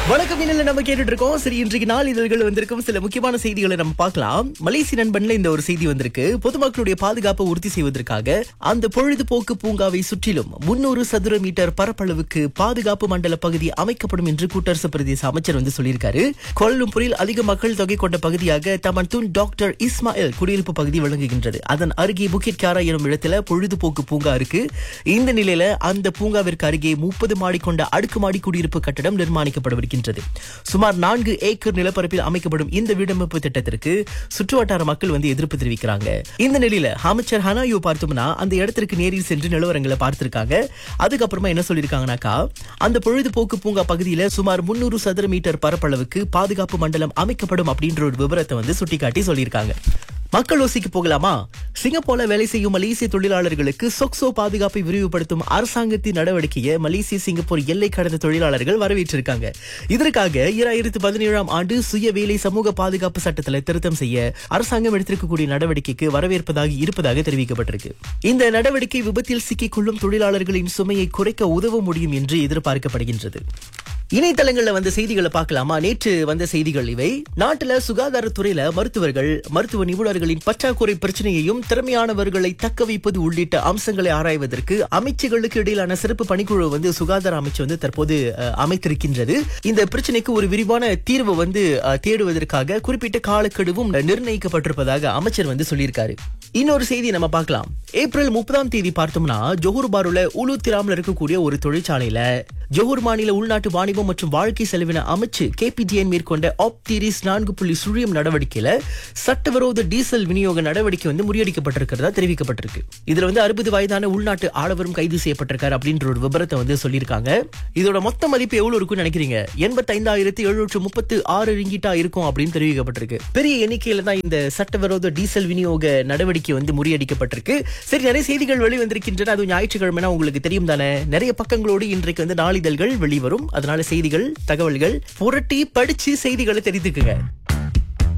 வணக்கம் இன்னல நம்ம கேட்டுட்டு இருக்கோம் சரி இன்றைக்கு நாள் இதழ்கள் வந்திருக்கும் சில முக்கியமான செய்திகளை நம்ம பார்க்கலாம் மலேசிய நண்பன்ல இந்த ஒரு செய்தி வந்திருக்கு பொதுமக்களுடைய பாதுகாப்பை உறுதி செய்வதற்காக அந்த பொழுதுபோக்கு பூங்காவை சுற்றிலும் முன்னூறு சதுர மீட்டர் பரப்பளவுக்கு பாதுகாப்பு மண்டல பகுதி அமைக்கப்படும் என்று கூட்டரசு பிரதேச அமைச்சர் வந்து சொல்லியிருக்காரு கோலம்பூரில் அதிக மக்கள் தொகை கொண்ட பகுதியாக தமன்துன் டாக்டர் இஸ்மாயில் குடியிருப்பு பகுதி விளங்குகின்றது அதன் அருகே புக்கிட் காரா எனும் இடத்துல பொழுதுபோக்கு பூங்கா இருக்கு இந்த நிலையில அந்த பூங்காவிற்கு அருகே முப்பது மாடி கொண்ட அடுக்குமாடி குடியிருப்பு கட்டடம் நிர்மாணிக்கப்படவிருக்கின்றது சுமார் நான்கு ஏக்கர் நிலப்பரப்பில் அமைக்கப்படும் இந்த வீடமைப்பு திட்டத்திற்கு சுற்றுவட்டார மக்கள் வந்து எதிர்ப்பு தெரிவிக்கிறாங்க இந்த நிலையில அமைச்சர் ஹனாயோ பார்த்தோம்னா அந்த இடத்திற்கு நேரில் சென்று நிலவரங்களை பார்த்திருக்காங்க அதுக்கப்புறமா என்ன சொல்லியிருக்காங்கனாக்கா அந்த பொழுதுபோக்கு பூங்கா பகுதியில சுமார் முன்னூறு சதுர மீட்டர் பரப்பளவுக்கு பாதுகாப்பு மண்டலம் அமைக்கப்படும் அப்படின்ற ஒரு விவரத்தை வந்து சுட்டிக்காட்டி சொல்லியிருக்காங்க மக்கள் ஓசிக்கு போகலாமா சிங்கப்பூர்ல வேலை செய்யும் மலேசிய தொழிலாளர்களுக்கு சொக்சோ பாதுகாப்பை விரிவுபடுத்தும் அரசாங்கத்தின் நடவடிக்கையை மலேசிய சிங்கப்பூர் எல்லை கடந்த தொழிலாளர்கள் வரவேற்றிருக்காங்க இதற்காக இரண்டாயிரத்து பதினேழாம் ஆண்டு சுய வேலை சமூக பாதுகாப்பு சட்டத்தில் திருத்தம் செய்ய அரசாங்கம் எடுத்திருக்கக்கூடிய நடவடிக்கைக்கு வரவேற்பதாக இருப்பதாக தெரிவிக்கப்பட்டிருக்கு இந்த நடவடிக்கை விபத்தில் சிக்கிக்கொள்ளும் தொழிலாளர்களின் சுமையை குறைக்க உதவ முடியும் என்று எதிர்பார்க்கப்படுகின்றது இணையதளங்கள்ல வந்த செய்திகளை பார்க்கலாமா நேற்று வந்த செய்திகள் இவை நாட்டுல சுகாதாரத்துறையில மருத்துவர்கள் மருத்துவ நிபுணர்களின் பற்றாக்குறை பிரச்சனையையும் திறமையானவர்களை தக்க வைப்பது உள்ளிட்ட அம்சங்களை ஆராய்வதற்கு அமைச்சுகளுக்கு இடையிலான சிறப்பு பணிக்குழு வந்து சுகாதார அமைச்சு வந்து தற்போது அஹ், அமைத்திருக்கின்றது இந்த பிரச்சனைக்கு ஒரு விரிவான தீர்வு வந்து அஹ், தேடுவதற்காக குறிப்பிட்ட காலக்கெடுவும் நிர்ணயிக்கப்பட்டிருப்பதாக அமைச்சர் வந்து சொல்லியிருக்காரு இன்னொரு செய்தி நம்ம பார்க்கலாம் ஏப்ரல் முப்பதாம் தேதி பார்த்தோம்னா ஜோஹர் பாருல உலு திராமில் இருக்கக்கூடிய ஒரு தொழிற்சாலையில ஜோஹர் மாநில உள்நாட்டு வாணிபம் மற்றும் வாழ்க்கை செலவின அமைச்சு கேபிடிஎன் மேற்கொண்ட ஆப்தீரிஸ் நான்கு புள்ளி சுழியம் நடவடிக்கையில சட்டவிரோத டீசல் விநியோக நடவடிக்கை வந்து முறியடிக்கப்பட்டிருக்கிறதா தெரிவிக்கப்பட்டிருக்கு இதுல வந்து அறுபது வயதான உள்நாட்டு ஆடவரும் கைது செய்யப்பட்டிருக்காரு அப்படின்ற ஒரு விபரத்தை வந்து சொல்லியிருக்காங்க இதோட மொத்த மதிப்பு எவ்வளவு இருக்கும்னு நினைக்கிறீங்க எண்பத்தைந்தாயிரத்தி எழுநூற்று முப்பத்து ஆறு ரிங்கிட்டா இருக்கும் அப்படின்னு தெரிவிக்கப்பட்டிருக்கு பெரிய எண்ணிக்கையில தான் இந்த சட்டவிரோத டீசல் விநியோக நடவடிக்கை வந்து முறியடிக்கப்பட்டிருக்கு சரி நிறைய செய்திகள் வெளிவந்திருக்கின்றன அதுவும் ஞாயிற்றுக்கிழமைனா உங்களுக்கு தெரியும் தானே நிறைய பக்கங்களோடு இன்றைக்கு வந்து நாளிதழ்கள் வெளிவரும் அதனால செய்திகள் தகவல்கள் புரட்டி படிச்சு செய்திகளை தெரிந்துக்குங்க